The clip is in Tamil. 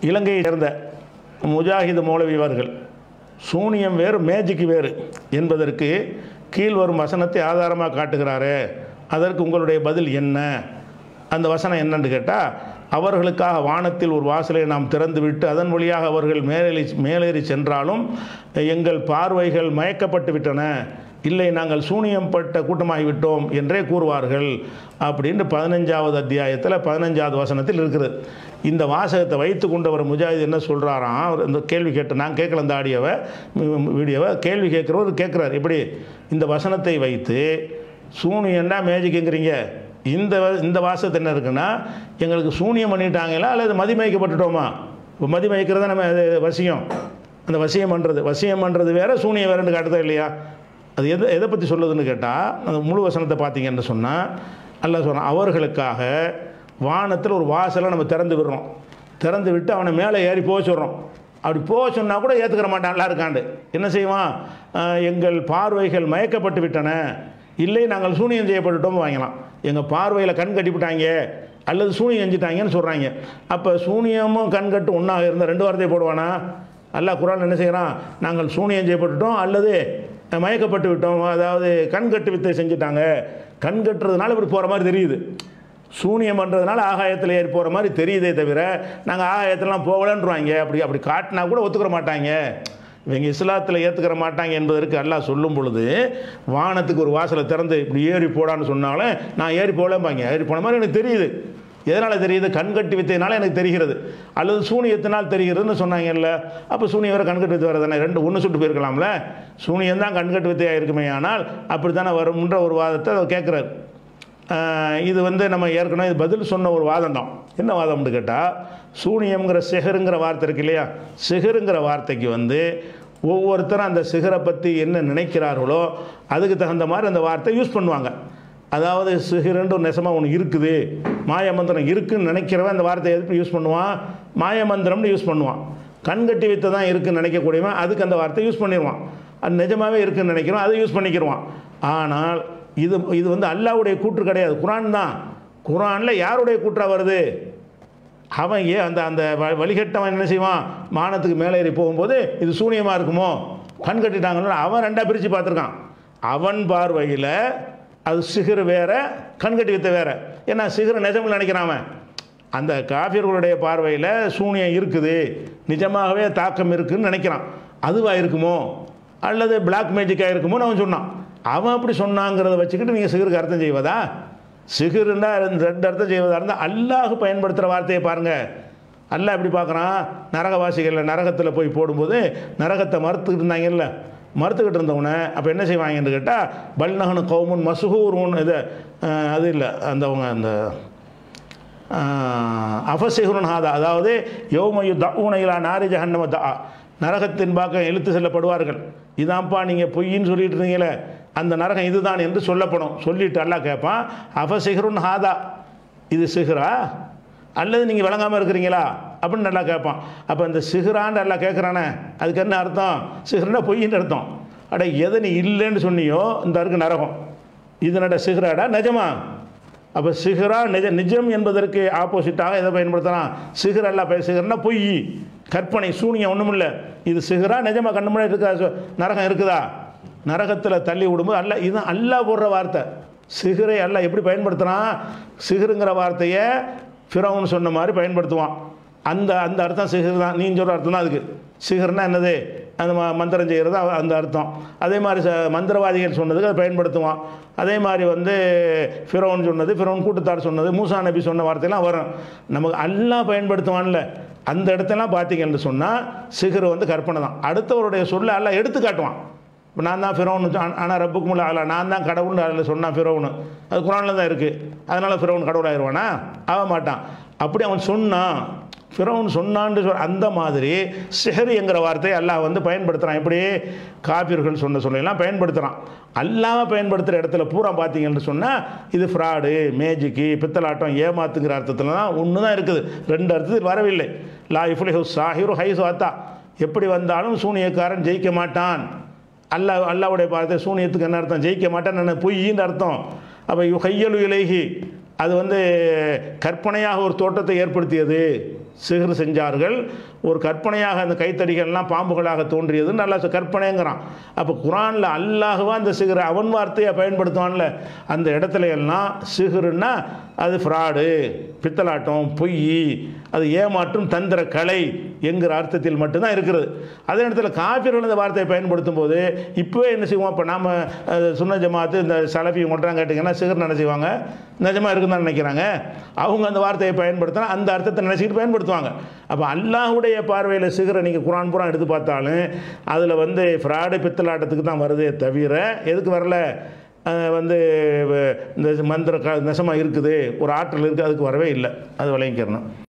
இலங்கையை சேர்ந்த முஜாஹிது மௌலவி அவர்கள் சூனியம் வேறு மேஜிக் வேறு என்பதற்கு கீழ் வரும் வசனத்தை ஆதாரமாக காட்டுகிறாரே அதற்கு உங்களுடைய பதில் என்ன அந்த வசனம் என்னன்னு கேட்டால் அவர்களுக்காக வானத்தில் ஒரு வாசலை நாம் திறந்து விட்டு அதன் வழியாக அவர்கள் மேலேறி மேலேறி சென்றாலும் எங்கள் பார்வைகள் மயக்கப்பட்டு விட்டன இல்லை நாங்கள் சூனியம் பட்ட கூட்டமாகிவிட்டோம் என்றே கூறுவார்கள் அப்படின்னு பதினஞ்சாவது அத்தியாயத்தில் பதினஞ்சாவது வசனத்தில் இருக்குது இந்த வாசகத்தை வைத்து கொண்டவர் முஜாஹித் என்ன சொல்கிறாராம் அவர் இந்த கேள்வி கேட்டு நான் கேட்கல இந்த ஆடியோவை வீடியோவை கேள்வி கேட்குறவர் கேட்குறாரு இப்படி இந்த வசனத்தை வைத்து சூனியன்னா மேஜிக்குங்கிறீங்க இந்த வ- இந்த வாசகத்தை என்ன இருக்குன்னா எங்களுக்கு சூனியம் பண்ணிட்டாங்களா அல்லது மதிமயக்கப்பட்டுட்டோமா இப்போ மதிமயக்கிறது நம்ம அது வசியம் அந்த வசியம் பண்ணுறது வசியம் பண்ணுறது வேற சூனியம் வேறுன்னு காட்டுதா இல்லையா அது எதை எதை பற்றி சொல்லுதுன்னு கேட்டால் அந்த முழு வசனத்தை பார்த்தீங்கன்னு சொன்னால் அல்லாஹ் சொல்கிறான் அவர்களுக்காக வானத்தில் ஒரு வாசலை நம்ம திறந்து விடுறோம் திறந்து விட்டு அவனை மேலே ஏறி போக சொல்கிறோம் அப்படி போக சொன்னால் கூட ஏற்றுக்கிற மாட்டான் நல்லா இருக்காண்டு என்ன செய்வான் ஆஹ், எங்கள் பார்வைகள் மயக்கப்பட்டு விட்டன இல்லை நாங்கள் சூனியம் செய்யப்பட்டுட்டோம் வாங்கலாம் எங்கள் பார்வையில் கண் கட்டிவிட்டாங்க அல்லது சூனியம் செஞ்சுட்டாங்கன்னு சொல்கிறாங்க அப்போ சூனியமும் கண் கட்டு ஒன்றாக இருந்தால் ரெண்டு வார்த்தையை போடுவானா அல்லாஹ் குரான் என்ன செய்கிறான் நாங்கள் சூனியம் செய்யப்பட்டுட்டோம் அல்லது மயக்கப்பட்டு விட்டோம் அதாவது கண் கட்டு வித்தை செஞ்சுட்டாங்க கண் கட்டுறதுனால இப்படி போகிற மாதிரி தெரியுது சூனியம் பண்ணுறதுனால ஆகாயத்தில் ஏறி போகிற மாதிரி தெரியுதே தவிர நாங்கள் ஆகாயத்திலலாம் போகலன்றாங்க அப்படி அப்படி காட்டினா கூட ஒத்துக்கிற மாட்டாங்க இவங்க இஸ்லாத்தில் ஏற்றுக்கிற மாட்டாங்க என்பதற்கு அல்லாஹ் சொல்லும் பொழுது வானத்துக்கு ஒரு வாசலை திறந்து இப்படி ஏறி போடான்னு சொன்னாலும் நான் ஏறி போகலம்பாங்க ஏறி போன மாதிரி எனக்கு தெரியுது எதனால் தெரியுது கண்கட்டி வித்தையினால எனக்கு தெரிகிறது அல்லது சூனியத்தினால் தெரிகிறதுன்னு சொன்னாங்கல்ல அப்போ சூனியம் வேறு கண்கட்டு வித்தை வேறு தானே ரெண்டு ஒன்று சுட்டு போயிருக்கலாம்ல சூனியம் தான் கண்கட்டு வித்தையாக இருக்குமே ஆனால் அப்படி தானே வரும்ன்ற ஒரு வாதத்தை அவர் கேட்குறாரு ஆஹ் இது வந்து நம்ம ஏற்கனவே இது பதில் சொன்ன ஒரு வாதம் தான் என்ன வாதம்னு கேட்டால் சூனியம்ங்கிற சிகருங்கிற வார்த்தை இருக்கு இல்லையா சிகருங்கிற வார்த்தைக்கு வந்து ஒவ்வொருத்தரும் அந்த சிகரை பற்றி என்ன நினைக்கிறார்களோ அதுக்கு தகுந்த மாதிரி அந்த வார்த்தை யூஸ் பண்ணுவாங்க அதாவது சிகருன்ற ஒரு நெசமாக ஒன்று இருக்குது மாயமந்திரம் இருக்குன்னு நினைக்கிறவன் அந்த வார்த்தையை எதுக்கு யூஸ் பண்ணுவான் மாயமந்திரம்னு யூஸ் பண்ணுவான் கண்கட்டி வித்தை தான் இருக்குன்னு நினைக்கக்கூடியவன் அதுக்கு அந்த வார்த்தை யூஸ் பண்ணிடுவான் அது நிஜமாகவே இருக்குன்னு நினைக்கிறோம் அதை யூஸ் பண்ணிக்கிடுவான் ஆனால் இது இது வந்து அல்லாவுடைய கூற்று கிடையாது குரான் தான் குரானில் யாருடைய கூற்றா வருது அவன் ஏன் அந்த அந்த வ- வழிகட்டவன் என்ன செய்வான் மானத்துக்கு மேலே ஏறி போகும்போது இது சூனியமாக இருக்குமோ கண் கட்டிட்டாங்கன்னு அவன் ரெண்டாக பிரித்து பார்த்துருக்கான் அவன் பார்வையில் அது சிகர் வேற கண்கட்டி வித்த வேற ஏன்னா சிகர் நிஜம்னு நினைக்கிறான் அவன் அந்த காஃபியர்களுடைய பார்வையில் சூனியம் இருக்குது நிஜமாகவே தாக்கம் இருக்குன்னு நினைக்கிறான் அதுவாக இருக்குமோ அல்லது பிளாக் மேஜிக்காக இருக்குமோன்னு அவன் சொன்னான் அவன் அப்படி சொன்னாங்கிறத வச்சுக்கிட்டு நீங்கள் சிகருக்கு அர்த்தம் செய்வதா சிகருன்னா ரெண்டு ரெண்டு அர்த்தம் செய்வதா இருந்தால் அல்லாஹ் பயன்படுத்துகிற வார்த்தையை பாருங்கள் அல்லாஹ் எப்படி பார்க்குறான் நரகவாசிகளில் நரகத்தில் போய் போடும்போது நரகத்தை மறுத்துக்கிட்டு இருந்தாங்கல்ல மறுத்துக்கிட்டு இருந்தவனை அப்போ என்ன செய்வாங்கன்னு கேட்டால் பல்நகனு கவுமுன் மசுகூர்முன் இது அஹ், அது இல்லை அந்தவங்க அந்த அஃபசிகுரன் ஹாதா அதாவது யோமயு தூனையிலா நாரி ஜஹன்னம தா நரகத்தின் பாக்கம் இழுத்து செல்லப்படுவார்கள் இதான்ப்பா நீங்கள் பொய்ன்னு சொல்லிட்டு இருந்தீங்களே அந்த நரகம் இதுதான் என்று சொல்லப்படும் சொல்லிட்டு அல்லாஹ் கேட்பான் அஃபசிகுருன் ஹாதா இது சிஹ்ரா அல்லது நீங்கள் விளங்காமல் இருக்கிறீங்களா அப்படின்னு நல்லா கேட்பான் அப்போ இந்த சிஹ்ரான்னு நல்லா கேட்குறானே அதுக்கு என்ன அர்த்தம் சிஹ்ரனா பொய்ன்னு அர்த்தம் அட எதை நீ இல்லைன்னு சொன்னியோ இந்த இருக்கு நரகம் இது நட சிஹ்ராடா நிஜமா அப்போ சிஹ்ரா நிஜ நிஜம் என்பதற்கு ஆப்போசிட்டாக எதை பயன்படுத்தலாம் சிஹர் அல்ல பய சிஹர்னா பொய் கற்பனை சூனியம் ஒன்றுமில்ல இது சிஹரா நிஜமாக கண்ணு முன்னாடி இருக்கா சு- நரகம் இருக்குதா நரகத்தில் தள்ளி விடும்போது அல்ல இதுதான் அல்லாஹ் போடுற வார்த்தை சிஹரை அல்லாஹ் எப்படி பயன்படுத்துகிறான் சிஹருங்கிற வார்த்தையை ஃபிரௌன் சொன்ன மாதிரி பயன்படுத்துவான் அந்த அந்த அர்த்தம் சிஹர் தான் நீ சொல்கிற அர்த்தம் தான் அதுக்கு சிஹர்னா என்னது அந்த ம- மந்திரம் செய்கிறது அவ- அந்த அர்த்தம் அதே மாதிரி ச- மந்திரவாதிகள் சொன்னதுக்கு அதை பயன்படுத்துவான் அதே மாதிரி வந்து ஃபிரோன் சொன்னது ஃபிரோன் கூட்டத்தார் சொன்னது மூசா நபி சொன்ன வார்த்தையெல்லாம் வரும் நமக்கு அல்லாஹ் பயன்படுத்துவான்ல அந்த இடத்தெல்லாம் பார்த்தீங்கன்னு சொன்னால் சிகர் வந்து கற்பனை தான் அடுத்தவருடைய சொல்ல எல்லாம் எடுத்து காட்டுவான் இப்போ நான் தான் ஃபிரோன்னு ஆனால் ரப்புக்கு முள்ள ஆகல நான் தான் கடவுள்னு அதில் சொன்னான் ஃபிரோன்னு அது குரானில் தான் இருக்குது அதனால் ஃபிரோன் கடவுளாயிருவானா ஆக மாட்டான் அப்படி அவன் சொன்னான் ஃபிரௌன் சொன்னான்னு சொல் அந்த மாதிரி சிஹரிங்கிற வார்த்தையை அல்லாஹ் வந்து பயன்படுத்துகிறான் எப்படி காபிர்கள் சொன்ன சொல்லலாம் பயன்படுத்துகிறான் அல்லாம பயன்படுத்துகிற இடத்துல பூரா பார்த்தீங்கன்னு சொன்னால் இது ஃப்ராடு மேஜிக்கு பித்தலாட்டம் ஏமாத்துங்கிற அர்த்தத்தில் தான் ஒன்று தான் இருக்குது ரெண்டு அர்த்தத்தில் வரவில்லை லா இஃபுலிஹு சாஹிரு ஹைசு அத்தா எப்படி வந்தாலும் சூனியக்காரன் ஜெயிக்க மாட்டான் அல்லாஹ் அல்லாவுடைய பார்த்து சூனியத்துக்கு என்ன அர்த்தம் ஜெயிக்க மாட்டேன்னு பொய்ன்னு அர்த்தம் அப்போ கையலு இலகி அது வந்து கற்பனையாக ஒரு தோற்றத்தை ஏற்படுத்தியது சிகர் செஞ்சார்கள் ஒரு கற்பனையாக அந்த கைத்தடிகள்லாம் பாம்புகளாக தோன்றியது நல்லா சொ- கற்பனைங்கிறான் அப்போ குரானில் அல்லாஹுவா அந்த சிகரை அவன் வார்த்தையை பயன்படுத்துவான்ல அந்த இடத்துல எல்லாம் சிகருன்னா அது ஃப்ராடு பித்தலாட்டம் பொய் அது ஏமாற்றும் தந்திர கலை என்கிற அர்த்தத்தில் மட்டும்தான் இருக்கிறது அதே இடத்துல காஃபிர்கள் இந்த வார்த்தையை பயன்படுத்தும் போது இப்போவே என்ன செய்வோம் இப்போ நாம் சுன்ன ஜமாத்து இந்த சலஃபி கொண்டாங்க கேட்டிங்கன்னா சிகர் என்ன செய்வாங்க நிஜமாக இருக்குன்னு தான் நினைக்கிறாங்க அவங்க அந்த வார்த்தையை பயன்படுத்தினா அந்த அர்த்தத்தை நினச்சிக்கிட்டு பயன்படுத்துவாங்க அப்போ அல்லாஹ்வுடைய பார்வையில் சிகரை நீங்கள் குரான் புறான் எடுத்து பார்த்தாலும் அதில் வந்து ஃப்ராடு பித்தலாட்டத்துக்கு தான் வருதே தவிர எதுக்கு வரல அஹ் வந்து வ- இந்த மந்திர க நெசமாக இருக்குது ஒரு ஆற்றல் இருக்குது அதுக்கு வரவே இல்லை அது விளங்கிக்கிறணும்